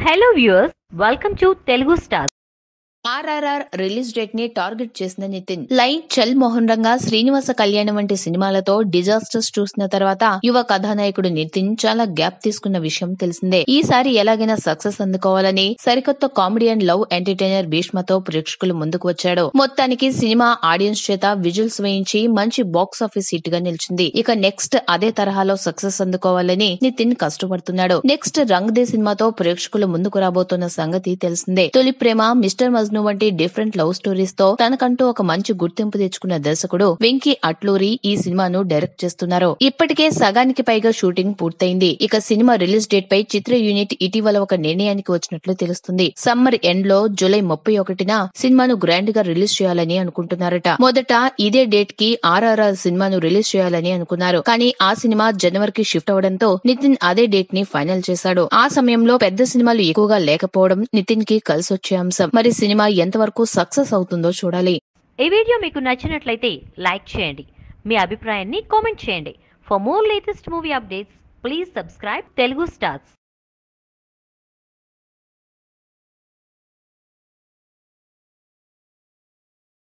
hello viewers welcome to Telugu star RRR release date ని target చేసిన Nithin light చల్ మోహన్ రంగా శ్రీనివాస కళ్యాణం వంటి సినిమాలతో డిజాస్టర్స్ చూసిన తర్వాత యువ కథానాయకుడు నితిన్ చాలా గ్యాప్ తీసుకున్న విషయం తెలిసిందే ఈసారి ఎలాగైనా సక్సెస్ అందుకోవాలని సరికొత్త కామెడీ అండ్ లవ్ ఎంటర్టైనర్ భీష్మతో ప్రేక్షకులు ముందుకు వచ్చాడు మొత్తానికి సినిమా ఆడియన్స్ చేత విజువల్స్ వేయించి మంచి బాక్స్ ఆఫీస్ హిట్ గా నిలిచింది ఇక నెక్స్ట్ అదే తరహాలో సక్సెస్ అందుకోవాలని నితిన్ కష్టపడుతున్నాడు నెక్స్ట్ రంగ్ దే సినిమాతో ప్రేక్షకులు ముందుకు రాబోతున్న సంగతి తెలిసిందే తొలి ప్రేమ మిస్టర్ మజ్ను వంటి డిఫరెంట్ లవ్ స్టోరీస్ తో తనకంటూ ఒక మంచి గుర్తింపు తెచ్చుకున్న దర్శకుడు వెంకీ అట్లూరి ఈ సినిమాను డైరెక్ట్ చేస్తున్నారు ఇప్పటికే సగానికి పైగా షూటింగ్ పూర్తయింది ఇక సినిమా రిలీజ్ డేట్ పై చిత్ర యూనిట్ ఇటీవల ఒక నిర్ణయానికి వచ్చినట్లు తెలుస్తుంది సమ్మర్ ఎండ్ లో జూలై ముప్పై ఒకటిన సినిమాను గ్రాండ్ గా రిలీజ్ చేయాలని అనుకుంటున్నారట మొదట ఇదే డేట్ కి ఆర్ఆర్ఆర్ సినిమాను రిలీజ్ చేయాలని అనుకున్నారు కానీ ఆ సినిమా జనవరికి షిఫ్ట్ అవడంతో నితిన్ అదే డేట్ ని ఫైనల్ చేశాడు ఆ సమయంలో పెద్ద సినిమాలు ఎక్కువగా లేకపోవడం నితిన్ కి కలిసొచ్చే అంశం మరి సినిమా ఎంతవరకు సక్సెస్ అవుతుందో చూడాలి ఈ వీడియో మీకు నచ్చినట్లయితే లైక్ చేయండి మీ అభిప్రాయాన్ని కామెంట్ చేయండి for more latest movie updates please subscribe Telugu stars